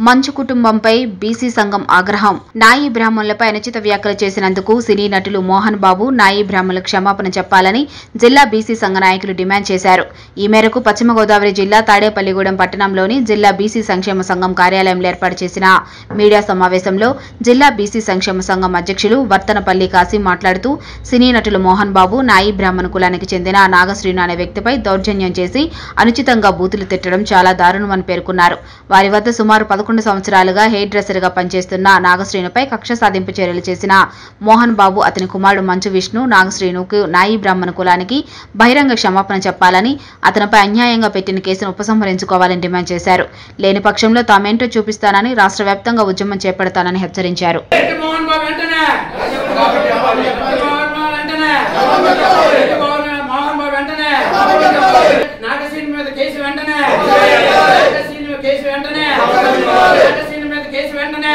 మంచు కుటుంబంపై బీసీ సంఘం ఆగ్రహం నాయి బ్రాహ్మణులపై అనుచిత వ్యాఖ్యలు చేసినందుకు సినీ నటులు మోహన్ బాబు నాయి బ్రాహ్మణులకు క్షమాపణ చెప్పాలని జిల్లా బీసీ సంఘ నాయకులు డిమాండ్ చేశారు ఈ మేరకు పశ్చిమ గోదావరి జిల్లా తాడేపల్లిగూడెం పట్టణంలోని జిల్లా బీసీ సంక్షేమ సంఘం కార్యాలయంలో ఏర్పాటు చేసిన మీడియా సమావేశంలో జిల్లా బీసీ సంక్షేమ సంఘం అధ్యక్షులు వర్తనపల్లి కాసిం మాట్లాడుతూ సినీ నటులు మోహన్ బాబు నాయి బ్రాహ్మణ కులానికి చెందిన నాగశ్రీను అనే వ్యక్తిపై దౌర్జన్యం చేసి అనుచితంగా బూతులు తిట్టడం చాలా దారుణమని పేర్కొన్నారు వారి వద్ద సుమారు పదకొండు సంవత్సరాలుగా హెయిర్ డ్రెస్సర్ గా పనిచేస్తున్న నాగశ్రీనుపై కక్ష సాధింపు చర్యలు చేసిన మోహన్ బాబు అతని కుమారుడు మంచు విష్ణు నాగశ్రీనుకు నాయి బ్రాహ్మణ కులానికి బహిరంగ క్షమాపణ చెప్పాలని అతనిపై అన్యాయంగా పెట్టిన కేసును ఉపసంహరించుకోవాలని డిమాండ్ చేశారు లేని పక్షంలో తామేంటో చూపిస్తానని రాష్ట్ర వ్యాప్తంగా ఉద్యమం చేపడతానని హెచ్చరించారు రెడ్డి మోహన్ బాబు వెంటనే రెడ్డి మోహన్ బాబు వెంటనే రెడ్డి మోహన్ మోహన్ బాబు వెంటనే నాగసీన్ మీద కేసు వెంటనే నాగసీన్ మీద కేసు వెంటనే నాగసీన్ మీద కేసు వెంటనే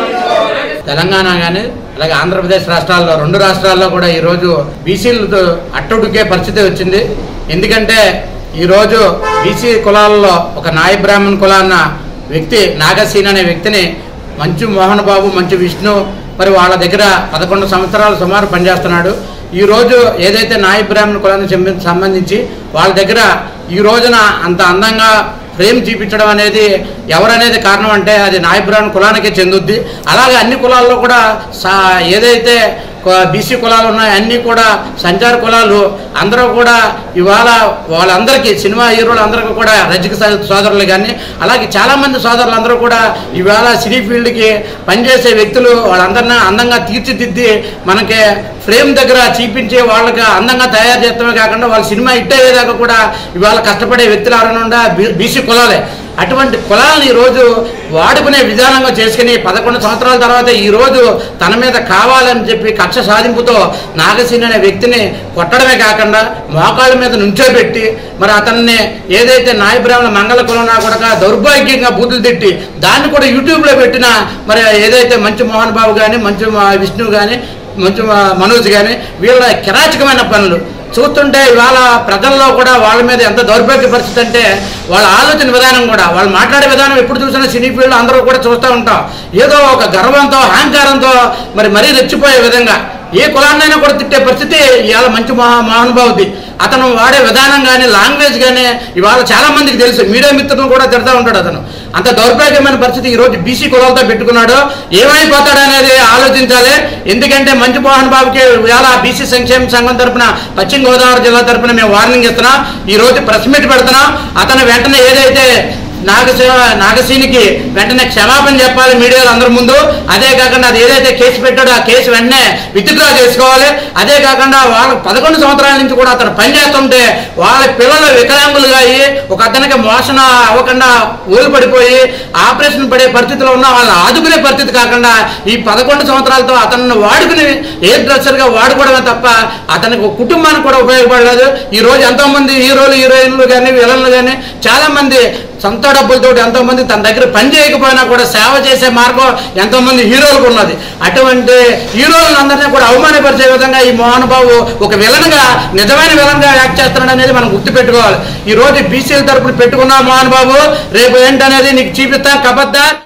తెలంగాణ కానీ అలాగే ఆంధ్రప్రదేశ్ రాష్ట్రాల్లో రెండు రాష్ట్రాల్లో కూడా ఈరోజు బీసీలతో అట్టుడుకే పరిస్థితి వచ్చింది ఎందుకంటే ఈరోజు బీసీ కులాల్లో ఒక నాయ బ్రాహ్మణ్ కులాన్న వ్యక్తి నాగసీన్ అనే వ్యక్తిని మంచు మోహన్ బాబు మంచు విష్ణు మరి వాళ్ళ దగ్గర పదకొండు సంవత్సరాలు సుమారు పనిచేస్తున్నాడు ఈ రోజు ఏదైతే నాయ బ్రాహ్మణ కులానికి సంబ- సంబంధించి వాళ్ళ దగ్గర ఈ రోజున అంత అందంగా ఫ్రేమ్ చూపించడం అనేది ఎవరనేది కారణం అంటే అది నాయ బ్రాహ్మణ కులానికే చెందుద్ది అలాగే అన్ని కులాల్లో కూడా సా ఏదైతే బీసీ కులాలు ఉన్నాయో అన్నీ కూడా సంచార కులాలు అందరూ కూడా ఇవాళ వాళ్ళందరికీ సినిమా హీరోలు అందరికీ కూడా రజక సో- సోదరులు కానీ అలాగే చాలామంది సోదరులు అందరూ కూడా ఇవాళ సినీ ఫీల్డ్కి పనిచేసే వ్యక్తులు వాళ్ళందరినీ అందంగా తీర్చిదిద్ది మనకి ఫ్రేమ్ దగ్గర చూపించి వాళ్ళకి అందంగా తయారు చేస్తమే కాకుండా వాళ్ళ సినిమా హిట్ అయ్యేదాకా కూడా ఇవాళ కష్టపడే వ్యక్తులు ఎవరైనా బీసీ కులాలే అటువంటి కులాలను ఈరోజు వాడుకునే విధానంగా చేసుకుని పదకొండు సంవత్సరాల తర్వాత ఈరోజు తన మీద కావాలని చెప్పి కక్ష సాధింపుతో నాగసేన అనే వ్యక్తిని కొట్టడమే కాకుండా మోకాళ్ళ మీద నుంచోబెట్టి మరి అతన్ని ఏదైతే నాయబ్రాహ్మణ మంగళ కులనా కూడా దౌర్భాగ్యంగా బూతులు తిట్టి దాన్ని కూడా యూట్యూబ్లో పెట్టిన మరి ఏదైతే మంచు మోహన్ బాబు కానీ మంచు మా- విష్ణు కానీ మంచు మా- మనోజ్ కానీ వీళ్ళ కిరాచకమైన పనులు చూస్తుంటే ఇవాళ ప్రజల్లో కూడా వాళ్ళ మీద ఎంత దౌర్భాగ్య పరిస్థితి అంటే వాళ్ళ ఆలోచన విధానం కూడా వాళ్ళు మాట్లాడే విధానం ఎప్పుడు చూసినా సినీ ఫీల్డ్ అందరూ కూడా చూస్తూ ఉంటాం ఏదో ఒక గర్వంతో అహంకారంతో మరి మరీ రెచ్చిపోయే విధంగా ఏ కులాన్నైనా కూడా తిట్టే పరిస్థితి ఇవాళ మంచి మహా మహానుభావుది అతను వాడే విధానం కానీ లాంగ్వేజ్ కానీ ఇవాళ చాలా మందికి తెలుసు మీడియా మిత్రులను కూడా తిడతా ఉంటాడు అతను అంత దౌర్భాగ్యమైన పరిస్థితి ఈరోజు బీసీ కులాలతో పెట్టుకున్నాడు ఏమైపోతాడు అనేది ఆలోచించాలి ఎందుకంటే మంచు మోహన్ బాబుకి ఇవాళ బీసీ సంక్షేమ సంఘం తరపున పశ్చిమ గోదావరి జిల్లా తరపున మేము వార్నింగ్ ఇస్తున్నాం ఈ రోజు ప్రెస్ మీట్ పెడుతున్నాం అతను వెంటనే ఏదైతే నాగసీ నాగసీనికి వెంటనే క్షమాపణ చెప్పాలి మీడియాలో అందరి ముందు అదే కాకుండా అది ఏదైతే కేసు పెట్టాడో ఆ కేసు వెంటనే విత్డ్రా చేసుకోవాలి అదే కాకుండా వాళ్ళ పదకొండు సంవత్సరాల నుంచి కూడా అతను పనిచేస్తుంటే వాళ్ళ పిల్లలు వికలాంగులుగా అయ్యి ఒక అతనికి మోసన అవ్వకుండా ఊరు పడిపోయి ఆపరేషన్ పడే పరిస్థితిలో ఉన్న వాళ్ళని ఆదుకునే పరిస్థితి కాకుండా ఈ పదకొండు సంవత్సరాలతో అతన్ని వాడుకుని ఏ డ్రెస్సర్గా వాడుకోవడమే తప్ప అతనికి ఒక కుటుంబానికి కూడా ఉపయోగపడలేదు ఈ రోజు ఎంతో మంది హీరోలు హీరోయిన్లు కానీ విలన్లు కానీ చాలా మంది సొంత డబ్బులతో ఎంతో మంది తన దగ్గర పని చేయకపోయినా కూడా సేవ చేసే మార్గం ఎంతో మంది హీరోలకు ఉన్నది అటువంటి హీరోలను అందరినీ కూడా అవమానపరిచే విధంగా ఈ మోహన్ బాబు ఒక విలన్గా నిజమైన విలన్గా యాక్ట్ చేస్తున్నాడు అనేది మనం గుర్తుపెట్టుకోవాలి ఈ రోజు బీసీల తరపున పెట్టుకున్న మోహన్ బాబు రేపు ఏంటనేది నీకు చూపిస్తాం కబద్దా